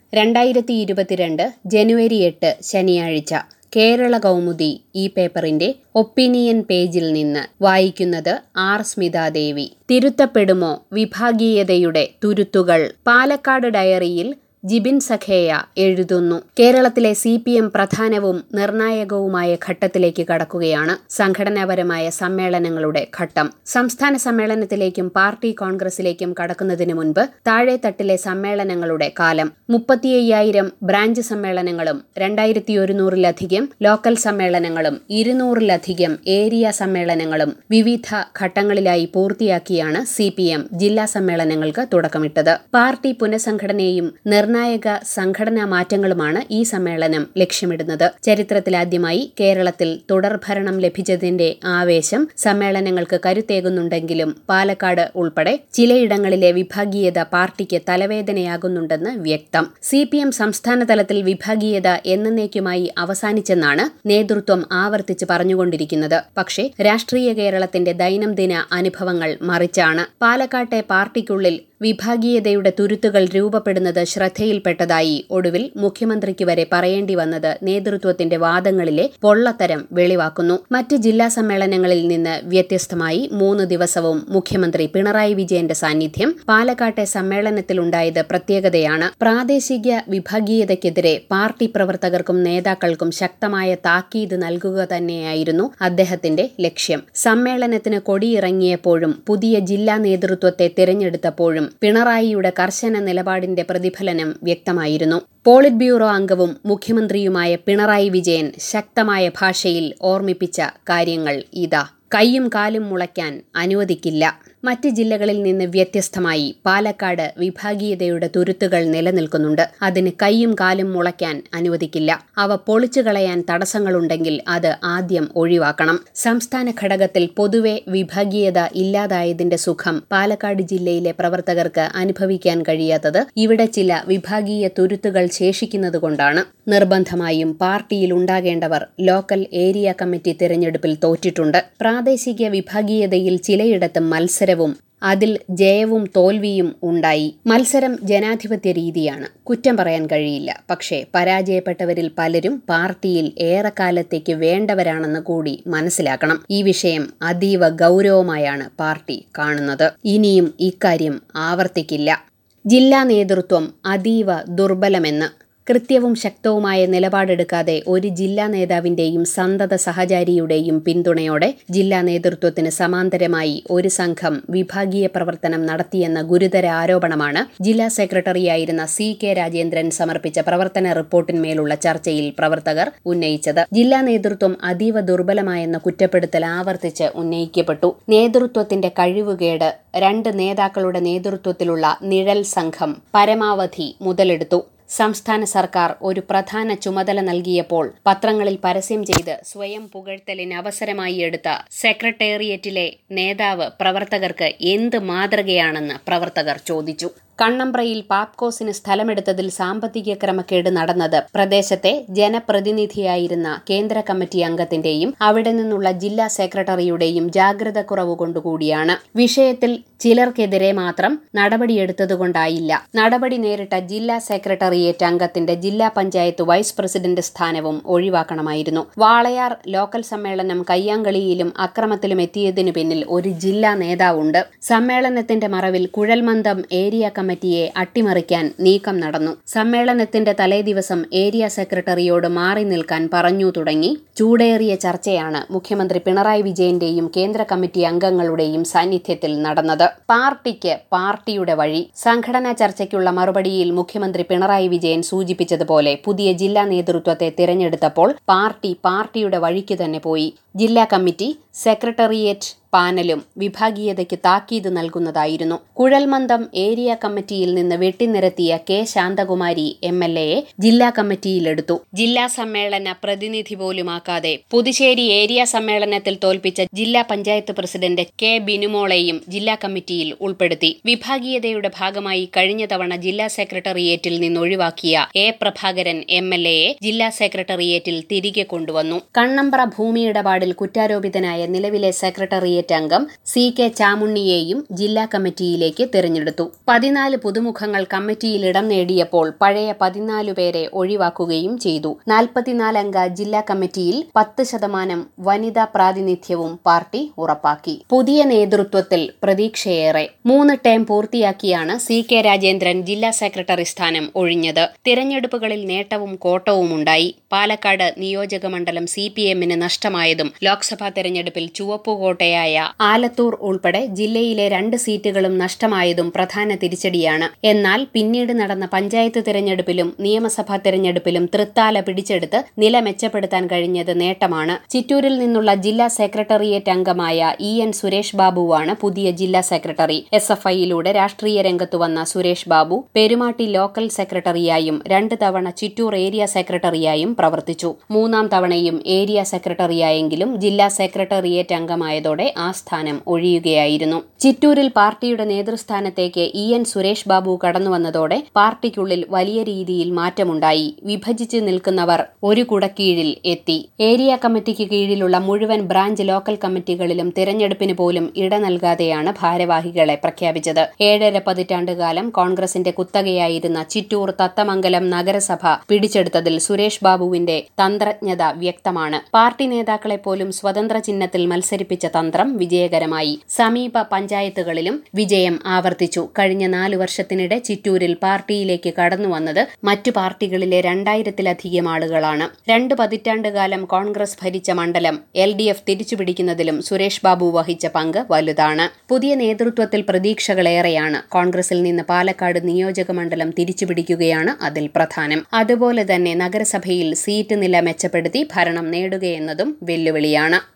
രണ്ടായിരത്തി ഇരുപത്തിരണ്ട് ജനുവരി എട്ട് ശനിയാഴ്ച കേരള കൗമുദി ഈ പേപ്പറിന്റെ ഒപ്പീനിയൻ പേജിൽ നിന്ന് വായിക്കുന്നത് ആർ സ്മിതാദേവി തിരുത്തപ്പെടുമോ വിഭാഗീയതയുടെ തുരുത്തുകൾ പാലക്കാട് ഡയറിയിൽ ജിബിൻ സഖേയ എഴുതുന്നു കേരളത്തിലെ സി പി എം പ്രധാനവും നിർണായകവുമായ ഘട്ടത്തിലേക്ക് കടക്കുകയാണ് സംഘടനാപരമായ സമ്മേളനങ്ങളുടെ ഘട്ടം സംസ്ഥാന സമ്മേളനത്തിലേക്കും പാർട്ടി കോൺഗ്രസിലേക്കും കടക്കുന്നതിന് മുൻപ് താഴെത്തട്ടിലെ സമ്മേളനങ്ങളുടെ കാലം മുപ്പത്തിയ്യായിരം ബ്രാഞ്ച് സമ്മേളനങ്ങളും രണ്ടായിരത്തി ഒരുന്നൂറിലധികം ലോക്കൽ സമ്മേളനങ്ങളും ഇരുന്നൂറിലധികം ഏരിയ സമ്മേളനങ്ങളും വിവിധ ഘട്ടങ്ങളിലായി പൂർത്തിയാക്കിയാണ് സി പി എം ജില്ലാ സമ്മേളനങ്ങൾക്ക് തുടക്കമിട്ടത് പാർട്ടി പുനഃസംഘടനയും നിർണായക സംഘടനാ മാറ്റങ്ങളുമാണ് ഈ സമ്മേളനം ലക്ഷ്യമിടുന്നത് ചരിത്രത്തിലാദ്യമായി കേരളത്തിൽ തുടർഭരണം ലഭിച്ചതിന്റെ ആവേശം സമ്മേളനങ്ങൾക്ക് കരുത്തേകുന്നുണ്ടെങ്കിലും പാലക്കാട് ഉൾപ്പെടെ ചിലയിടങ്ങളിലെ വിഭാഗീയത പാർട്ടിക്ക് തലവേദനയാകുന്നുണ്ടെന്ന് വ്യക്തം സി പി എം സംസ്ഥാന തലത്തിൽ വിഭാഗീയത എന്നേക്കുമായി അവസാനിച്ചെന്നാണ് നേതൃത്വം ആവർത്തിച്ച് പറഞ്ഞുകൊണ്ടിരിക്കുന്നത് പക്ഷേ രാഷ്ട്രീയ കേരളത്തിന്റെ ദൈനംദിന അനുഭവങ്ങൾ മറിച്ചാണ് പാലക്കാട്ടെ പാർട്ടിക്കുള്ളിൽ വിഭാഗീയതയുടെ തുരുത്തുകൾ രൂപപ്പെടുന്നത് ശ്രദ്ധയിൽപ്പെട്ടതായി ഒടുവിൽ മുഖ്യമന്ത്രിക്ക് വരെ പറയേണ്ടി വന്നത് നേതൃത്വത്തിന്റെ വാദങ്ങളിലെ പൊള്ളത്തരം വെളിവാക്കുന്നു മറ്റ് ജില്ലാ സമ്മേളനങ്ങളിൽ നിന്ന് വ്യത്യസ്തമായി മൂന്ന് ദിവസവും മുഖ്യമന്ത്രി പിണറായി വിജയന്റെ സാന്നിധ്യം പാലക്കാട്ടെ സമ്മേളനത്തിലുണ്ടായത് പ്രത്യേകതയാണ് പ്രാദേശിക വിഭാഗീയതയ്ക്കെതിരെ പാർട്ടി പ്രവർത്തകർക്കും നേതാക്കൾക്കും ശക്തമായ താക്കീത് നൽകുക തന്നെയായിരുന്നു അദ്ദേഹത്തിന്റെ ലക്ഷ്യം സമ്മേളനത്തിന് കൊടിയിറങ്ങിയപ്പോഴും പുതിയ ജില്ലാ നേതൃത്വത്തെ തിരഞ്ഞെടുത്തപ്പോഴും പിണറായിയുടെ കർശന നിലപാടിന്റെ പ്രതിഫലനം വ്യക്തമായിരുന്നു പോളിറ്റ് ബ്യൂറോ അംഗവും മുഖ്യമന്ത്രിയുമായ പിണറായി വിജയൻ ശക്തമായ ഭാഷയിൽ ഓർമ്മിപ്പിച്ച കാര്യങ്ങൾ ഇതാ കൈയും കാലും മുളയ്ക്കാൻ അനുവദിക്കില്ല മറ്റ് ജില്ലകളിൽ നിന്ന് വ്യത്യസ്തമായി പാലക്കാട് വിഭാഗീയതയുടെ തുരുത്തുകൾ നിലനിൽക്കുന്നുണ്ട് അതിന് കൈയും കാലും മുളയ്ക്കാൻ അനുവദിക്കില്ല അവ പൊളിച്ചു കളയാൻ തടസ്സങ്ങളുണ്ടെങ്കിൽ അത് ആദ്യം ഒഴിവാക്കണം സംസ്ഥാന ഘടകത്തിൽ പൊതുവെ വിഭാഗീയത ഇല്ലാതായതിന്റെ സുഖം പാലക്കാട് ജില്ലയിലെ പ്രവർത്തകർക്ക് അനുഭവിക്കാൻ കഴിയാത്തത് ഇവിടെ ചില വിഭാഗീയ തുരുത്തുകൾ ശേഷിക്കുന്നതുകൊണ്ടാണ് നിർബന്ധമായും പാർട്ടിയിൽ ഉണ്ടാകേണ്ടവർ ലോക്കൽ ഏരിയ കമ്മിറ്റി തിരഞ്ഞെടുപ്പിൽ തോറ്റിട്ടുണ്ട് പ്രാദേശിക വിഭാഗീയതയിൽ ചിലയിടത്തും മത്സരവും അതിൽ ജയവും തോൽവിയും ഉണ്ടായി മത്സരം ജനാധിപത്യ രീതിയാണ് കുറ്റം പറയാൻ കഴിയില്ല പക്ഷേ പരാജയപ്പെട്ടവരിൽ പലരും പാർട്ടിയിൽ ഏറെക്കാലത്തേക്ക് വേണ്ടവരാണെന്ന് കൂടി മനസ്സിലാക്കണം ഈ വിഷയം അതീവ ഗൗരവമായാണ് പാർട്ടി കാണുന്നത് ഇനിയും ഇക്കാര്യം ആവർത്തിക്കില്ല ജില്ലാ നേതൃത്വം അതീവ ദുർബലമെന്ന് കൃത്യവും ശക്തവുമായ നിലപാടെടുക്കാതെ ഒരു ജില്ലാ നേതാവിന്റെയും സന്തത സഹചാരിയുടെയും പിന്തുണയോടെ ജില്ലാ നേതൃത്വത്തിന് സമാന്തരമായി ഒരു സംഘം വിഭാഗീയ പ്രവർത്തനം നടത്തിയെന്ന ഗുരുതര ആരോപണമാണ് ജില്ലാ സെക്രട്ടറിയായിരുന്ന സി കെ രാജേന്ദ്രൻ സമർപ്പിച്ച പ്രവർത്തന റിപ്പോർട്ടിന്മേലുള്ള ചർച്ചയിൽ പ്രവർത്തകർ ഉന്നയിച്ചത് ജില്ലാ നേതൃത്വം അതീവ ദുർബലമായെന്ന കുറ്റപ്പെടുത്തൽ ആവർത്തിച്ച് ഉന്നയിക്കപ്പെട്ടു നേതൃത്വത്തിന്റെ കഴിവുകേട് രണ്ട് നേതാക്കളുടെ നേതൃത്വത്തിലുള്ള നിഴൽ സംഘം പരമാവധി മുതലെടുത്തു സംസ്ഥാന സർക്കാർ ഒരു പ്രധാന ചുമതല നൽകിയപ്പോൾ പത്രങ്ങളിൽ പരസ്യം ചെയ്ത് സ്വയം പുകഴ്ത്തലിന് അവസരമായി എടുത്ത സെക്രട്ടേറിയറ്റിലെ നേതാവ് പ്രവർത്തകർക്ക് എന്ത് മാതൃകയാണെന്ന് പ്രവർത്തകർ ചോദിച്ചു കണ്ണമ്പ്രയിൽ പാപ്കോസിന് സ്ഥലമെടുത്തതിൽ സാമ്പത്തിക ക്രമക്കേട് നടന്നത് പ്രദേശത്തെ ജനപ്രതിനിധിയായിരുന്ന കേന്ദ്ര കമ്മിറ്റി അംഗത്തിന്റെയും അവിടെ നിന്നുള്ള ജില്ലാ സെക്രട്ടറിയുടെയും ജാഗ്രത കുറവുകൊണ്ടുകൂടിയാണ് വിഷയത്തിൽ ചിലർക്കെതിരെ മാത്രം നടപടിയെടുത്തതുകൊണ്ടായില്ല നടപടി നേരിട്ട ജില്ലാ സെക്രട്ടറിയേറ്റ് അംഗത്തിന്റെ ജില്ലാ പഞ്ചായത്ത് വൈസ് പ്രസിഡന്റ് സ്ഥാനവും ഒഴിവാക്കണമായിരുന്നു വാളയാർ ലോക്കൽ സമ്മേളനം കയ്യാങ്കളിയിലും അക്രമത്തിലും എത്തിയതിനു പിന്നിൽ ഒരു ജില്ലാ നേതാവുണ്ട് സമ്മേളനത്തിന്റെ മറവിൽ കുഴൽമന്ദം ഏരിയ കമ്മിറ്റിയെ അട്ടിമറിക്കാൻ നീക്കം നടന്നു സമ്മേളനത്തിന്റെ തലേദിവസം ഏരിയ സെക്രട്ടറിയോട് മാറി നിൽക്കാൻ പറഞ്ഞു തുടങ്ങി ചൂടേറിയ ചർച്ചയാണ് മുഖ്യമന്ത്രി പിണറായി വിജയന്റെയും കേന്ദ്ര കമ്മിറ്റി അംഗങ്ങളുടെയും സാന്നിധ്യത്തിൽ നടന്നത് പാർട്ടിക്ക് പാർട്ടിയുടെ വഴി സംഘടനാ ചർച്ചയ്ക്കുള്ള മറുപടിയിൽ മുഖ്യമന്ത്രി പിണറായി വിജയൻ സൂചിപ്പിച്ചതുപോലെ പുതിയ ജില്ലാ നേതൃത്വത്തെ തിരഞ്ഞെടുത്തപ്പോൾ പാർട്ടി പാർട്ടിയുടെ വഴിക്ക് തന്നെ പോയി ജില്ലാ കമ്മിറ്റി സെക്രട്ടേറിയറ്റ് പാനലും വിഭാഗീയതയ്ക്ക് താക്കീത് നൽകുന്നതായിരുന്നു കുഴൽമന്ദം ഏരിയ കമ്മിറ്റിയിൽ നിന്ന് വെട്ടിനിരത്തിയ കെ ശാന്തകുമാരി എം എൽ എയെ ജില്ലാ കമ്മിറ്റിയിലെടുത്തു ജില്ലാ സമ്മേളന പ്രതിനിധി പോലുമാക്കാതെ പുതുശ്ശേരി ഏരിയ സമ്മേളനത്തിൽ തോൽപ്പിച്ച ജില്ലാ പഞ്ചായത്ത് പ്രസിഡന്റ് കെ ബിനുമോളെയും ജില്ലാ കമ്മിറ്റിയിൽ ഉൾപ്പെടുത്തി വിഭാഗീയതയുടെ ഭാഗമായി കഴിഞ്ഞ തവണ ജില്ലാ സെക്രട്ടേറിയറ്റിൽ നിന്നൊഴിവാക്കിയ എ പ്രഭാകരൻ എം എൽ എയെ ജില്ലാ സെക്രട്ടേറിയറ്റിൽ തിരികെ കൊണ്ടുവന്നു കണ്ണമ്പ്ര ഭൂമി ഇടപാടിൽ കുറ്റാരോപിതനായ നിലവിലെ സെക്രട്ടേറിയറ്റ് സെക്രട്ടേറിയറ്റ് അംഗം സി കെ ചാമുണ്ണിയെയും ജില്ലാ കമ്മിറ്റിയിലേക്ക് തിരഞ്ഞെടുത്തു പതിനാല് പുതുമുഖങ്ങൾ കമ്മിറ്റിയിൽ ഇടം നേടിയപ്പോൾ പഴയ പതിനാലു പേരെ ഒഴിവാക്കുകയും ചെയ്തു നാൽപ്പത്തിനാലംഗ ജില്ലാ കമ്മിറ്റിയിൽ പത്ത് ശതമാനം വനിതാ പ്രാതിനിധ്യവും പാർട്ടി ഉറപ്പാക്കി പുതിയ നേതൃത്വത്തിൽ പ്രതീക്ഷയേറെ മൂന്ന് ടേം പൂർത്തിയാക്കിയാണ് സി കെ രാജേന്ദ്രൻ ജില്ലാ സെക്രട്ടറി സ്ഥാനം ഒഴിഞ്ഞത് തിരഞ്ഞെടുപ്പുകളിൽ നേട്ടവും കോട്ടവും ഉണ്ടായി പാലക്കാട് നിയോജക മണ്ഡലം സി പി എമ്മിന് നഷ്ടമായതും ലോക്സഭാ തെരഞ്ഞെടുപ്പിൽ ചുവപ്പുകോട്ടയായ ആലത്തൂർ ഉൾപ്പെടെ ജില്ലയിലെ രണ്ട് സീറ്റുകളും നഷ്ടമായതും പ്രധാന തിരിച്ചടിയാണ് എന്നാൽ പിന്നീട് നടന്ന പഞ്ചായത്ത് തിരഞ്ഞെടുപ്പിലും നിയമസഭാ തെരഞ്ഞെടുപ്പിലും തൃത്താല പിടിച്ചെടുത്ത് നില മെച്ചപ്പെടുത്താൻ കഴിഞ്ഞത് നേട്ടമാണ് ചിറ്റൂരിൽ നിന്നുള്ള ജില്ലാ സെക്രട്ടേറിയറ്റ് അംഗമായ ഇ എൻ സുരേഷ് ബാബുവാണ് പുതിയ ജില്ലാ സെക്രട്ടറി എസ് എഫ് ഐയിലൂടെ രാഷ്ട്രീയ രംഗത്തു വന്ന സുരേഷ് ബാബു പെരുമാട്ടി ലോക്കൽ സെക്രട്ടറിയായും രണ്ട് തവണ ചിറ്റൂർ ഏരിയ സെക്രട്ടറിയായും പ്രവർത്തിച്ചു മൂന്നാം തവണയും ഏരിയ സെക്രട്ടറിയായെങ്കിലും ജില്ലാ സെക്രട്ടേറിയറ്റ് അംഗമായതോടെ ആ സ്ഥാനം ഒഴിയുകയായിരുന്നു ചിറ്റൂരിൽ പാർട്ടിയുടെ നേതൃസ്ഥാനത്തേക്ക് ഇ എൻ സുരേഷ് ബാബു കടന്നുവന്നതോടെ പാർട്ടിക്കുള്ളിൽ വലിയ രീതിയിൽ മാറ്റമുണ്ടായി വിഭജിച്ച് നിൽക്കുന്നവർ ഒരു കുടക്കീഴിൽ എത്തി ഏരിയ കമ്മിറ്റിക്ക് കീഴിലുള്ള മുഴുവൻ ബ്രാഞ്ച് ലോക്കൽ കമ്മിറ്റികളിലും തിരഞ്ഞെടുപ്പിന് പോലും ഇട നൽകാതെയാണ് ഭാരവാഹികളെ പ്രഖ്യാപിച്ചത് ഏഴര പതിറ്റാണ്ടുകാലം കോൺഗ്രസിന്റെ കുത്തകയായിരുന്ന ചിറ്റൂർ തത്തമംഗലം നഗരസഭ പിടിച്ചെടുത്തതിൽ സുരേഷ് ബാബുവിന്റെ തന്ത്രജ്ഞത വ്യക്തമാണ് പാർട്ടി നേതാക്കളെ പോലും സ്വതന്ത്ര ചിഹ്നത്തിൽ മത്സരിപ്പിച്ച തന്ത്രം വിജയകരമായി സമീപ പഞ്ചായത്തുകളിലും വിജയം ആവർത്തിച്ചു കഴിഞ്ഞ നാലു വർഷത്തിനിടെ ചിറ്റൂരിൽ പാർട്ടിയിലേക്ക് കടന്നുവന്നത് മറ്റു പാർട്ടികളിലെ രണ്ടായിരത്തിലധികം ആളുകളാണ് രണ്ട് പതിറ്റാണ്ടുകാലം കോൺഗ്രസ് ഭരിച്ച മണ്ഡലം എൽ ഡി എഫ് തിരിച്ചുപിടിക്കുന്നതിലും സുരേഷ് ബാബു വഹിച്ച പങ്ക് വലുതാണ് പുതിയ നേതൃത്വത്തിൽ പ്രതീക്ഷകളേറെയാണ് കോൺഗ്രസിൽ നിന്ന് പാലക്കാട് നിയോജക മണ്ഡലം തിരിച്ചുപിടിക്കുകയാണ് അതിൽ പ്രധാനം അതുപോലെ തന്നെ നഗരസഭയിൽ സീറ്റ് നില മെച്ചപ്പെടുത്തി ഭരണം നേടുകയെന്നതും വെല്ലുവിളിയാണ്